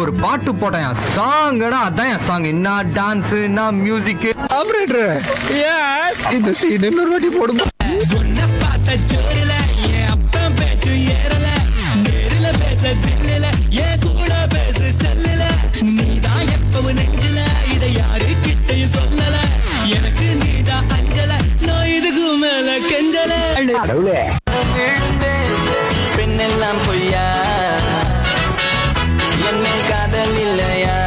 ஒரு பாட்டு போட்டேன் சாங்கடா அதான் என் சாங் என்ன டான்ஸ் என்ன மியூசிக் ஆபரேட்டர் எஸ் இந்த சீன் இன்னொரு வாட்டி போடுங்க உன்னை பார்த்த ஜோடில என் அப்பன் பேச்சு ஏறல நேரில பேச தில்லில என் கூட பேச செல்லுல நீதான் எப்பவும் நெஞ்சில இதை யாரு கிட்டையும் சொல்லல எனக்கு நீதான் அஞ்சல நான் இதுக்கு மேல கெஞ்சல கடவுளே பெண்ணெல்லாம் பொய்யா என்னை காதல் இல்லையா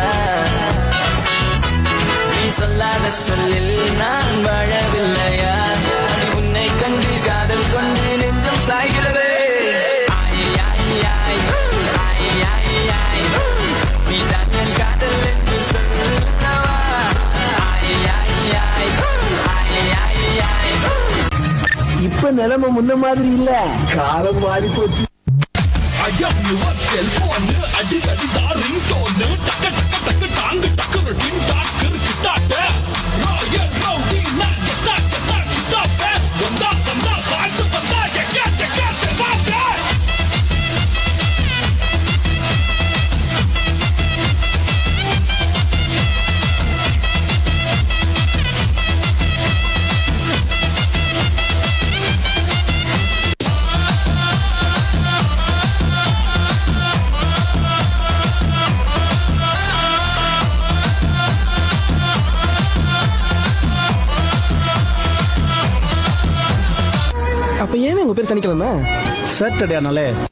நீ சொல்லாத சொல்லில் நான் வாழவில்லையா அடி உன்னை கண்டு காதல் கொண்டு நெஞ்சம் சாய்கிறது ஆய், ஆய், ஆய், ஆய், ஆய், ஆய். நீதான் என் காதல் என்று சொல்லவா? ஆய், ஆய், ஆய், ஆய், ஆய், ஆய். இப்ப நிலைமை முன்ன மாதிரி இல்ல காலம் மாறி போச்சு அப்ப ஏன் உங்க பேர் சனிக்கிழமை சாட்டர்டே ஆனாலே